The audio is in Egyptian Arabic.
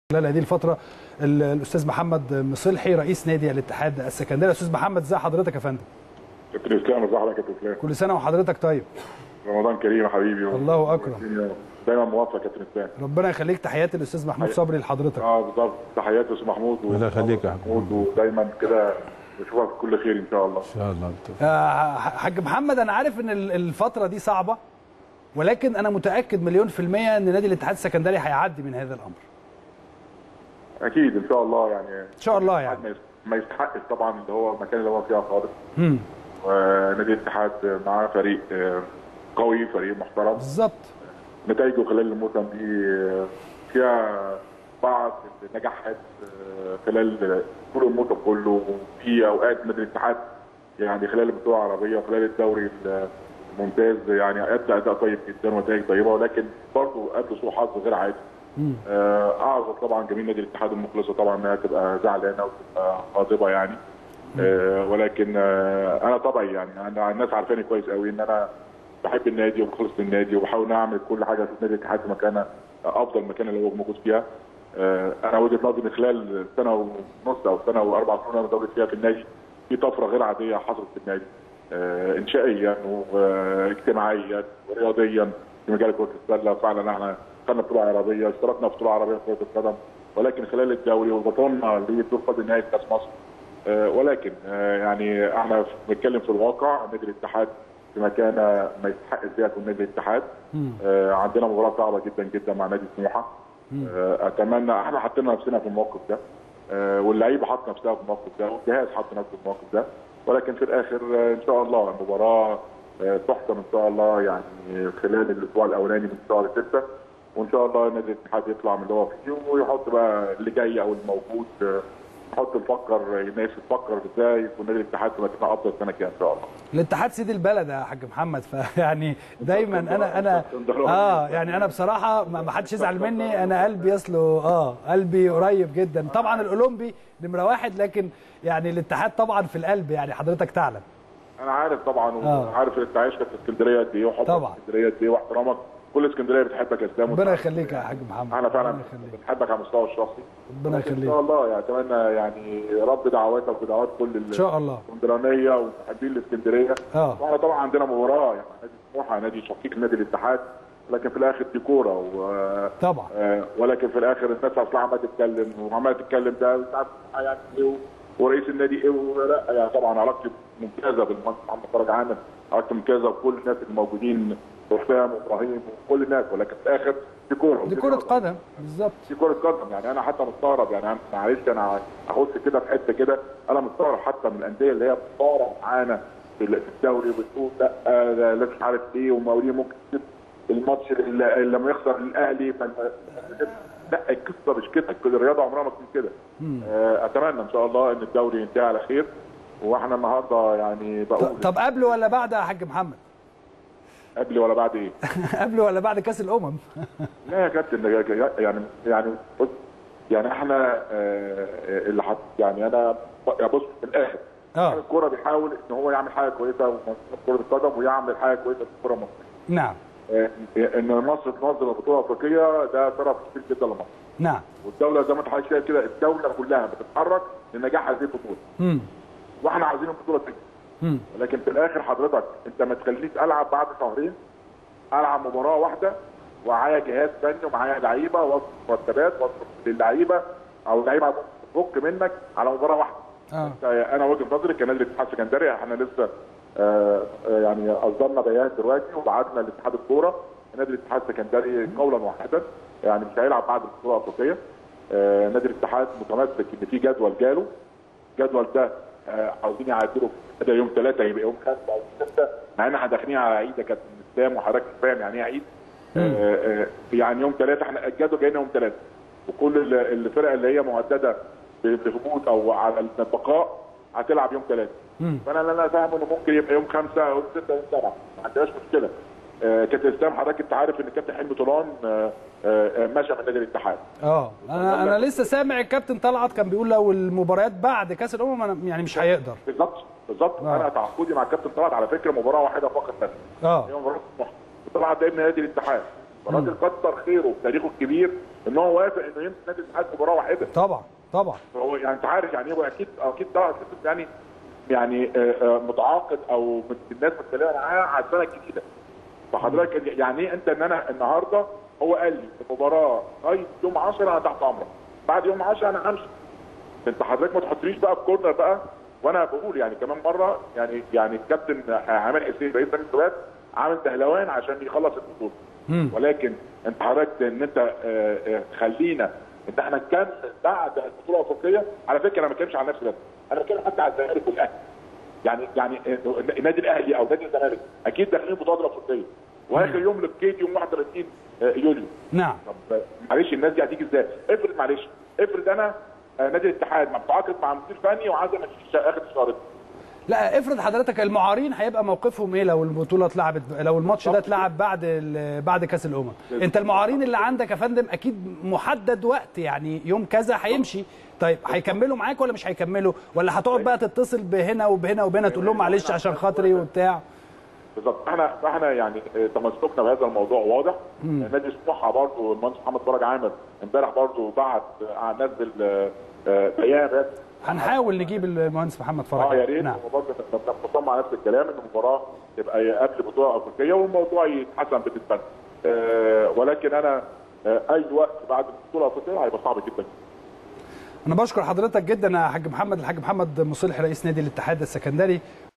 خلال هذه الفتره ال- الاستاذ محمد مصلحي رئيس نادي الاتحاد السكندري استاذ محمد ازي حضرتك يا فندم كابتن اسلام ازي حضرتك يا كابتن اسلام كل سنه وحضرتك طيب رمضان كريم يا حبيبي الله أكرم. دايما موفق يا كابتن اسلام ربنا يخليك تحياتي للاستاذ محمود صبري لحضرتك اه بالظبط تحياتي يا استاذ محمود الله يخليك يا محمود ودايما كده نشوفك في كل خير ان شاء الله ان شاء الله آه، حاج محمد انا عارف ان ال- الفتره دي صعبه ولكن انا متاكد مليون في الميه ان نادي الاتحاد السكندري هيعدي من هذا الامر اكيد ان شاء الله يعني ان شاء الله يعني ما يس- ما يستحقش طبعا اللي هو المكان اللي هو فيها خالص مم. ونادي الاتحاد معاه فريق آه، قوي فريق محترم بالظبط نتائجه خلال الموسم دي آه، فيها بعض النجاحات آه، خلال طول الموسم كله في اوقات نادي الاتحاد يعني خلال البطوله العربيه وخلال الدوري الممتاز يعني ادى اداء طيب جدا ونتائج طيبه ولكن برضه قابله سوء حظ غير عادي. آه، اعذر طبعا جميع نادي الاتحاد المخلصه طبعا انها تبقى زعلانه وتبقى غاضبه يعني آه، ولكن آه، انا طبعي يعني انا الناس عارفاني كويس قوي ان انا بحب النادي ومخلص للنادي وبحاول اعمل كل حاجه في نادي الاتحاد في مكانها افضل مكان اللي هو موجود فيها آه، انا وجهه نظري من خلال سنه ونص او سنه واربع شهور انا دورت فيها في النادي في طفره غير عاديه حصلت في النادي آه، انشائيا واجتماعيا ورياضيا في مجال كره السله فعلا احنا خدنا بطوله عربيه اشتركنا في بطوله عربيه في كره القدم ولكن خلال الدوري وبطلنا لدور قبل نهائي كاس مصر آه، ولكن آه، يعني احنا بنتكلم في الواقع نادي الاتحاد في مكانه ما يستحقش فيها يكون نادي الاتحاد آه، عندنا مباراه صعبه جدا جدا مع نادي سموحه آه، اتمنى احنا حطينا نفسنا في الموقف ده آه، واللعيبه حط نفسها في الموقف ده والجهاز حط نفسه في الموقف ده ولكن في الاخر آه، ان شاء الله المباراه آه، تحسم ان شاء الله يعني خلال الاسبوع الاولاني من شهر 6 وان شاء الله نادي الاتحاد يطلع من اللي هو فيه ويحط بقى اللي جاي او الموجود آه، يحط نفكر الناس تفكر ازاي يكون نادي الاتحاد في مكانه افضل سنه كده ان شاء الله الاتحاد سيد البلد يا حاج محمد فيعني دايما انا انا اه يعني انا بصراحه ما ما حدش يزعل مني انا قلبي يصله اه قلبي قريب جدا طبعا الاولمبي نمره واحد لكن يعني الاتحاد طبعا في القلب يعني حضرتك تعلم انا عارف طبعا آه. وعارف انت عايش في اسكندريه قد ايه وحبك طبعا. في اسكندريه قد ايه واحترامك كل اسكندريه بتحبك يا اسلام ربنا يخليك يا حاج محمد احنا فعلا ربنا يخليك بنحبك على المستوى الشخصي ربنا لكن ان يخليك شاء الله يعني اتمنى يعني رب دعواتك ودعوات كل ان شاء الله الاسكندرانيه ومحبين الاسكندريه اه واحنا طبعا عندنا مباراه يعني نادي سموحه نادي شقيق نادي الاتحاد لكن في الاخر دي كوره و... طبعا آه، ولكن في الاخر الناس اصلا عماله تتكلم وعماله تتكلم ده مش عارف يعني ايه و- ورئيس النادي ايه ولا يعني طبعا علاقتي ممتازه بالمهندس محمد فرج عامر علاقتي ممتازه بكل الناس الموجودين حسام وابراهيم وكل الناس ولكن في الاخر دي كوره دي كره قدم بالظبط دي كره قدم يعني انا حتى مستغرب يعني أنا معلش انا اخش كده في حته كده انا مستغرب حتى من الانديه اللي هي بتصارع معانا في ال- في الدوري وبتقول لا آه، ده لا مش عارف ايه ومقاولين ممكن تكسب الماتش اللي اللي لما يخسر الاهلي فانت لا القصه مش كده الرياضه عمرها ما تكون كده آه، اتمنى ان شاء الله ان الدوري ينتهي على خير واحنا النهارده يعني بقول ط- طب قبل ولا بعد يا حاج محمد قبل ولا بعد ايه؟ قبل ولا بعد كاس الامم لا يا كابتن ده يعني يعني بص يعني احنا آه، اللي حط يعني انا يا بص في الاخر اه الكوره بيحاول ان هو يعمل حاجه كويسه في كره القدم ويعمل حاجه كويسه في الكره المصريه. نعم آه، ان مصر تنظم البطوله الافريقيه ده شرف كبير جدا لمصر نعم والدوله زي ما انت حضرتك شايف كده الدوله كلها بتتحرك لنجاح هذه البطوله امم واحنا عايزين البطوله تكمل امم ولكن في الاخر حضرتك انت ما تخلينيش العب بعد شهرين العب مباراه واحده ومعايا جهاز فني ومعايا لعيبه واصرف مرتبات واصرف للعيبه او لعيبه تفك منك على مباراه واحده اه انا وجهه نظري كنادي الاتحاد السكندري احنا لسه آه، آه، يعني اصدرنا بيان دلوقتي وبعتنا لاتحاد الكوره نادي الاتحاد السكندري قولا واحدا يعني مش هيلعب بعد البطوله الافريقيه آه، نادي الاتحاد متمسك ان في جدول جاله الجدول ده آه، عاوزين يعدلوا بدل يوم ثلاثه يبقى يوم خمسه او سته مع ان احنا داخلين على عيد يا كابتن اسلام وحضرتك فاهم يعني ايه عيد آه، آه، يعني يوم ثلاثه احنا الجدول جاينا يوم ثلاثه وكل ال- الفرق اللي هي مهدده بالهبوط او على البقاء هتلعب يوم ثلاثه مم. فانا اللي انا فاهم انه ممكن يبقى يوم خمسه او يوم سته او يوم سبعه ما عندناش مشكله آه، كابتن اسلام حضرتك انت عارف ان كابتن حلمي طولان آه، آه، آه، مشى من نادي الاتحاد اه انا انا لسه سامع الكابتن طلعت كان بيقول لو المباريات بعد كاس الامم أنا يعني مش هيقدر بالظبط بالظبط آه. انا تعاقدي مع الكابتن طلعت على فكره مباراه واحده فقط بس اه هي مباراه سموحه طلعت ده ابن نادي الاتحاد الراجل كتر خيره بتاريخه الكبير ان هو وافق انه يمسك نادي الاتحاد مباراه واحده طبعا طبعا هو يعني انت عارف يعني هو اكيد اكيد طبعا يعني يعني آه، آه، متعاقد او مت- الناس متكلمه معاه على السنه الجديده فحضرتك يعني ايه انت ان انا النهارده هو قال لي المباراه لغايه يوم 10 انا تحت امرك بعد يوم 10 انا همشي انت حضرتك ما تحطنيش بقى في كورنر بقى وانا بقول يعني كمان مره يعني يعني الكابتن عامر حسين رئيس نادي السواد عامل دهلوان عشان يخلص البطوله مم. ولكن انت حضرتك ان انت آه، آه، خلينا ان احنا نكمل بعد البطوله الافريقيه على فكره انا ما بتكلمش عن نفسي بس انا بتكلم حتى على الزمالك والاهلي يعني يعني آه، النادي الاهلي او نادي الزمالك اكيد داخلين البطوله الافريقيه واخر يوم للكيت يوم 31 آه، يوليو نعم طب معلش الناس دي هتيجي ازاي؟ افرض معلش افرض انا آه، نادي الاتحاد ما متعاقد مع مدير فني وعايز امشي اخر الشهر ده لا افرض حضرتك المعارين هيبقى موقفهم ايه لو البطوله اتلعبت لو الماتش ده اتلعب بعد ال- بعد كاس الامم انت المعارين اللي عندك يا فندم اكيد محدد وقت يعني يوم كذا هيمشي طيب هيكملوا معاك ولا مش هيكملوا ولا هتقعد بقى تتصل بهنا وبهنا وبهنا تقول لهم معلش عشان خاطري وبتاع بالظبط احنا احنا يعني آه، تمسكنا بهذا الموضوع واضح نادي سموحه برضه المهندس محمد فرج عامر امبارح برضه بعت آه، نزل آه، آه، بيان رسمي هنحاول نجيب المهندس محمد فرج اه يا ريت نعم هو برضه نتفق مع نفس الكلام ان المباراه تبقى قبل بطوله افريقيه والموضوع يتحسن بالنسبه لنا آه، ولكن انا آه، اي وقت بعد البطوله الافريقيه هيبقى صعب جدا انا بشكر حضرتك جدا يا حاج محمد الحاج محمد مصلح رئيس نادي الاتحاد السكندري